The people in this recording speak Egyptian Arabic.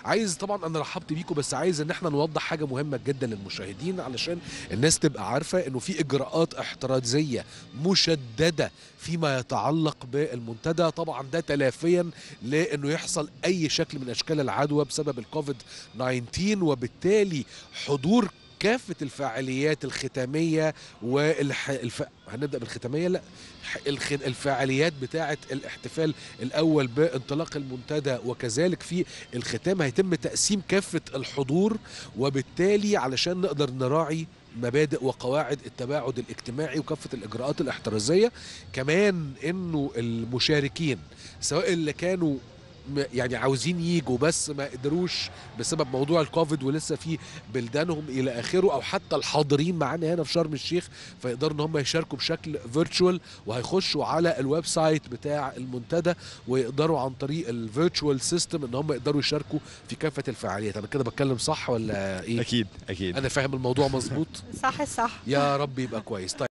عايز طبعا انا رحبت بيكم بس عايز ان احنا نوضح حاجه مهمه جدا للمشاهدين علشان الناس تبقى عارفه انه في اجراءات احترازيه مشدده فيما يتعلق بالمنتدى طبعا ده تلافيا لانه يحصل اي شكل من اشكال العدوى بسبب الكوفيد 19 وبالتالي حضور كافة الفعاليات الختامية والح... الف... هنبدأ بالختامية لا ح- الخ... الفعاليات بتاعة الاحتفال الأول بانطلاق المنتدى وكذلك في الختام هيتم تقسيم كافة الحضور وبالتالي علشان نقدر نراعي مبادئ وقواعد التباعد الاجتماعي وكافة الإجراءات الاحترازية كمان إنه المشاركين سواء اللي كانوا م- يعني عاوزين يجوا بس ما قدروش بسبب موضوع الكوفيد ولسه في بلدانهم الى اخره او حتى الحاضرين معانا هنا في شرم الشيخ فيقدروا ان هم يشاركوا بشكل فيرتشوال وهيخشوا على الويب سايت بتاع المنتدى ويقدروا عن طريق الفيرتشوال سيستم ان هم يقدروا يشاركوا في كافه الفعاليات انا كده بتكلم صح ولا ايه اكيد اكيد انا فاهم الموضوع مظبوط صح صح يا رب يبقى كويس طيب